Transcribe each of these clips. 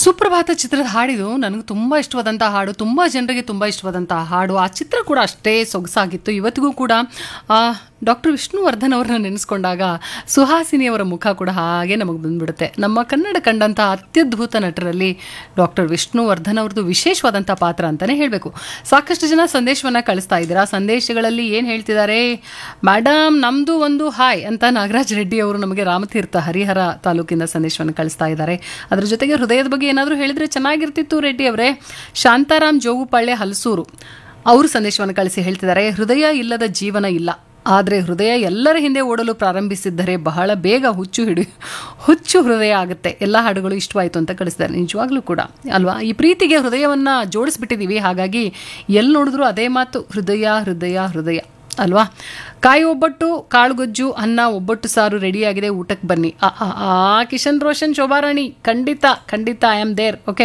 ಸುಪ್ರಭಾತ ಚಿತ್ರದ ಹಾಡಿದು ನನಗೆ ತುಂಬ ಇಷ್ಟವಾದಂಥ ಹಾಡು ತುಂಬ ಜನರಿಗೆ ತುಂಬ ಇಷ್ಟವಾದಂಥ ಹಾಡು ಆ ಚಿತ್ರ ಕೂಡ ಅಷ್ಟೇ ಸೊಗಸಾಗಿತ್ತು ಇವತ್ತಿಗೂ ಕೂಡ ಡಾಕ್ಟರ್ ವಿಷ್ಣುವರ್ಧನ್ ಅವರನ್ನ ನೆನೆಸ್ಕೊಂಡಾಗ ಸುಹಾಸಿನಿಯವರ ಮುಖ ಕೂಡ ಹಾಗೆ ನಮಗೆ ಬಂದ್ಬಿಡುತ್ತೆ ನಮ್ಮ ಕನ್ನಡ ಕಂಡಂಥ ಅತ್ಯದ್ಭುತ ನಟರಲ್ಲಿ ಡಾಕ್ಟರ್ ವಿಷ್ಣುವರ್ಧನ್ ಅವ್ರದ್ದು ವಿಶೇಷವಾದಂಥ ಪಾತ್ರ ಅಂತಲೇ ಹೇಳಬೇಕು ಸಾಕಷ್ಟು ಜನ ಸಂದೇಶವನ್ನು ಕಳಿಸ್ತಾ ಇದ್ದೀರಾ ಸಂದೇಶಗಳಲ್ಲಿ ಏನು ಹೇಳ್ತಿದ್ದಾರೆ ಮೇಡಮ್ ನಮ್ಮದು ಒಂದು ಹಾಯ್ ಅಂತ ನಾಗರಾಜ್ ರೆಡ್ಡಿ ಅವರು ನಮಗೆ ರಾಮತೀರ್ಥ ಹರಿಹರ ತಾಲೂಕಿಂದ ಸಂದೇಶವನ್ನು ಕಳಿಸ್ತಾ ಇದ್ದಾರೆ ಅದ್ರ ಜೊತೆಗೆ ಹೃದಯದ ಬಗ್ಗೆ ಏನಾದರೂ ಹೇಳಿದ್ರೆ ಚೆನ್ನಾಗಿರ್ತಿತ್ತು ರೆಡ್ಡಿ ಅವರೇ ಶಾಂತಾರಾಮ್ ಜೋಗುಪಾಳ್ಯ ಹಲಸೂರು ಅವರು ಸಂದೇಶವನ್ನು ಕಳಿಸಿ ಹೇಳ್ತಿದ್ದಾರೆ ಹೃದಯ ಇಲ್ಲದ ಜೀವನ ಇಲ್ಲ ಆದರೆ ಹೃದಯ ಎಲ್ಲರ ಹಿಂದೆ ಓಡಲು ಪ್ರಾರಂಭಿಸಿದ್ದರೆ ಬಹಳ ಬೇಗ ಹುಚ್ಚು ಹಿಡಿ ಹುಚ್ಚು ಹೃದಯ ಆಗುತ್ತೆ ಎಲ್ಲ ಹಾಡುಗಳು ಇಷ್ಟವಾಯಿತು ಅಂತ ಕಳಿಸಿದ್ದಾರೆ ನಿಜವಾಗ್ಲೂ ಕೂಡ ಅಲ್ವಾ ಈ ಪ್ರೀತಿಗೆ ಹೃದಯವನ್ನು ಜೋಡಿಸ್ಬಿಟ್ಟಿದ್ದೀವಿ ಹಾಗಾಗಿ ಎಲ್ಲಿ ನೋಡಿದ್ರು ಅದೇ ಮಾತು ಹೃದಯ ಹೃದಯ ಹೃದಯ ಅಲ್ವಾ ಕಾಯಿ ಒಬ್ಬಟ್ಟು ಕಾಳುಗೊಜ್ಜು ಅನ್ನ ಒಬ್ಬಟ್ಟು ಸಾರು ರೆಡಿಯಾಗಿದೆ ಊಟಕ್ಕೆ ಬನ್ನಿ ಆ, ಆ, ಆ ಕಿಶನ್ ರೋಷನ್ ಶೋಭಾರಾಣಿ ಖಂಡಿತ ಖಂಡಿತ I am there okay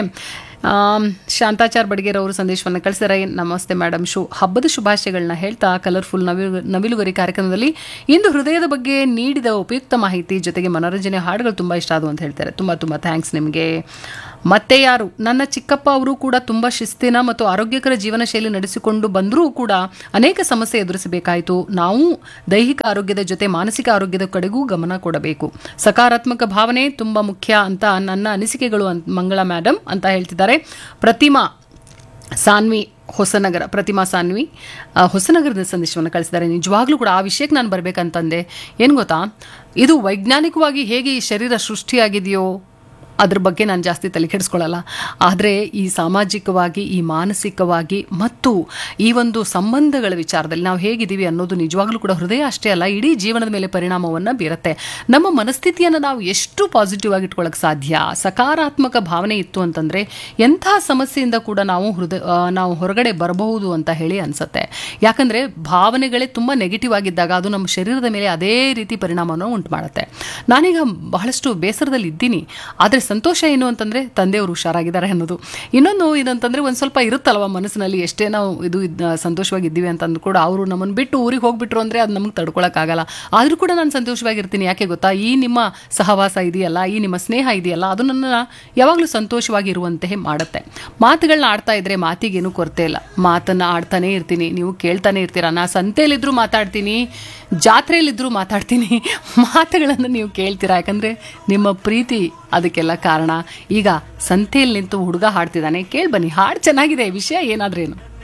Shantachar Badiger ಅವರು ಸಂದೇಶವನ್ನು ಕಳಿಸಿದ್ದಾರೆ ನಮಸ್ತೆ ಮೇಡಮ್ ಶು ಹಬ್ಬದ ಶುಭಾಶಯಗಳನ್ನ ಹೇಳ್ತಾ ಕಲರ್ಫುಲ್ ನವಿಲು ನವಿಲುಗರಿ ಕಾರ್ಯಕ್ರಮದಲ್ಲಿ ಇಂದು ಹೃದಯದ ಬಗ್ಗೆ ನೀಡಿದ ಉಪಯುಕ್ತ ಮಾಹಿತಿ ಜೊತೆಗೆ ಮನೋರಂಜನೆ ಹಾಡುಗಳು ತುಂಬ ಇಷ್ಟ ಆದವು ಅಂತ ಹೇಳ್ತಾರೆ ತುಂಬ ತುಂಬ ಥ್ಯಾಂಕ್ಸ್ ನಿಮಗೆ ಮತ್ತೆ ಯಾರು ನನ್ನ ಚಿಕ್ಕಪ್ಪ ಅವರು ಕೂಡ ತುಂಬ ಶಿಸ್ತಿನ ಮತ್ತು ಆರೋಗ್ಯಕರ ಜೀವನ ಶೈಲಿ ನಡೆಸಿಕೊಂಡು ಬಂದರೂ ಕೂಡ ಅನೇಕ ಸಮಸ್ಯೆ ಎದುರಿಸಬೇಕಾಯಿತು ನಾವು ದೈಹಿಕ ಆರೋಗ್ಯದ ಜೊತೆ ಮಾನಸಿಕ ಆರೋಗ್ಯದ ಕಡೆಗೂ ಗಮನ ಕೊಡಬೇಕು ಸಕಾರಾತ್ಮಕ ಭಾವನೆ ತುಂಬ ಮುಖ್ಯ ಅಂತ ನನ್ನ ಅನಿಸಿಕೆಗಳು ಅಂತ ಮಂಗಳ ಮೇಡಮ್ ಅಂತ ಹೇಳ್ತಿದ್ದಾರೆ ಪ್ರತಿಮಾ ಸಾನ್ವಿ ಹೊಸನಗರ ಪ್ರತಿಮಾ ಸಾನ್ವಿ ಆ, ಹೊಸನಗರದ ಸಂದೇಶವನ್ನು ಕಳಿಸಿದ್ದಾರೆ ನಿಜವಾಗ್ಲೂ ಕೂಡ ಆ ವಿಷಯಕ್ಕೆ ನಾನು ಬರಬೇಕಂತಂದೆ ಏನು ಗೊತ್ತಾ ಇದು ವೈಜ್ಞಾನಿಕವಾಗಿ ಹೇಗೆ ಈ ಶರೀರ ಸೃಷ್ಟಿಯಾಗಿದೆಯೋ ಅದ್ರ ಬಗ್ಗೆ ನಾನು ಜಾಸ್ತಿ ತಲೆ ಕೆಡಿಸ್ಕೊಳ್ಳಲ್ಲ ಆದರೆ ಈ ಸಾಮಾಜಿಕವಾಗಿ ಈ ಮಾನಸಿಕವಾಗಿ ಮತ್ತು ಈ ಒಂದು ಸಂಬಂಧಗಳ ವಿಚಾರದಲ್ಲಿ ನಾವು ಹೇಗಿದ್ದೀವಿ ಅನ್ನೋದು ನಿಜವಾಗ್ಲೂ ಕೂಡ ಹೃದಯ ಅಷ್ಟೇ ಅಲ್ಲ ಇಡೀ ಜೀವನದ ಮೇಲೆ ಪರಿಣಾಮವನ್ನು ಬೀರುತ್ತೆ ನಮ್ಮ ಮನಸ್ಥಿತಿಯನ್ನು ನಾವು ಎಷ್ಟು ಪಾಸಿಟಿವ್ ಆಗಿ ಇಟ್ಕೊಳ್ಳೋಕೆ ಸಾಧ್ಯ ಸಕಾರಾತ್ಮಕ ಭಾವನೆ ಇತ್ತು ಅಂತಂದರೆ ಎಂಥ ಸಮಸ್ಯೆಯಿಂದ ಕೂಡ ನಾವು ಹೃದಯ ಆ, ನಾವು ಹೊರಗಡೆ ಬರಬಹುದು ಅಂತ ಹೇಳಿ ಅನಿಸುತ್ತೆ ಯಾಕಂದರೆ ಭಾವನೆಗಳೇ ತುಂಬ ನೆಗೆಟಿವ್ ಆಗಿದ್ದಾಗ ಅದು ನಮ್ಮ ಶರೀರದ ಮೇಲೆ ಅದೇ ರೀತಿ ಪರಿಣಾಮವನ್ನು ಉಂಟು ಮಾಡುತ್ತೆ ನಾನೀಗ ಬಹಳಷ್ಟು ಬೇಸರದಲ್ಲಿ ಇದ್ದೀನಿ ಆದರೆ ಸಂತೋಷ ಏನು ಅಂತಂದರೆ ತಂದೆಯವರು ಹುಷಾರಾಗಿದ್ದಾರೆ ಅನ್ನೋದು ಇನ್ನೊಂದು ಏನಂತಂದರೆ ಒಂದು ಸ್ವಲ್ಪ ಇರುತ್ತಲ್ವ ಮನಸ್ಸಿನಲ್ಲಿ ಎಷ್ಟೇ ನಾವು ಇದು ಇದ್- ಸಂತೋಷವಾಗಿದ್ದೀವಿ ಅಂತಂದು ಕೂಡ ಅವರು ನಮ್ಮನ್ನು ಬಿಟ್ಟು ಊರಿಗೆ ಹೋಗ್ಬಿಟ್ರು ಅಂದರೆ ಅದು ನಮಗೆ ತಡ್ಕೊಳಕ್ಕಾಗಲ್ಲ ಆದರೂ ಕೂಡ ನಾನು ಸಂತೋಷವಾಗಿರ್ತೀನಿ ಯಾಕೆ ಗೊತ್ತಾ ಈ ನಿಮ್ಮ ಸಹವಾಸ ಇದೆಯಲ್ಲ ಈ ನಿಮ್ಮ ಸ್ನೇಹ ಇದೆಯಲ್ಲ ಅದು ನನ್ನ ಯಾವಾಗಲೂ ಸಂತೋಷವಾಗಿರುವಂತೆ ಮಾಡುತ್ತೆ ಮಾತುಗಳನ್ನ ಆಡ್ತಾ ಇದ್ರೆ ಮಾತಿಗೇನು ಕೊರತೆ ಇಲ್ಲ ಮಾತನ್ನು ಆಡ್ತಾನೆ ಇರ್ತೀನಿ ನೀವು ಕೇಳ್ತಾನೆ ಇರ್ತೀರಾ ನಾ ಸಂತೆಯಲ್ಲಿದ್ದರೂ ಮಾತಾಡ್ತೀನಿ ಜಾತ್ರೆಯಲ್ಲಿದ್ದರೂ ಮಾತಾಡ್ತೀನಿ ಮಾತುಗಳನ್ನು ನೀವು ಕೇಳ್ತೀರಾ ಯಾಕಂದರೆ ನಿಮ್ಮ ಪ್ರೀತಿ ಅದಕ್ಕೆಲ್ಲ ಕಾರಣ ಈಗ ಸಂತೆಯಲ್ಲಿ ನಿಂತು ಹುಡುಗ ಹಾಡ್ತಿದ್ದಾನೆ ಕೇಳಿ ಬನ್ನಿ ಹಾಡು ಚೆನ್ನಾಗಿದೆ ವಿಷಯ ಏನಾದ್ರೇನು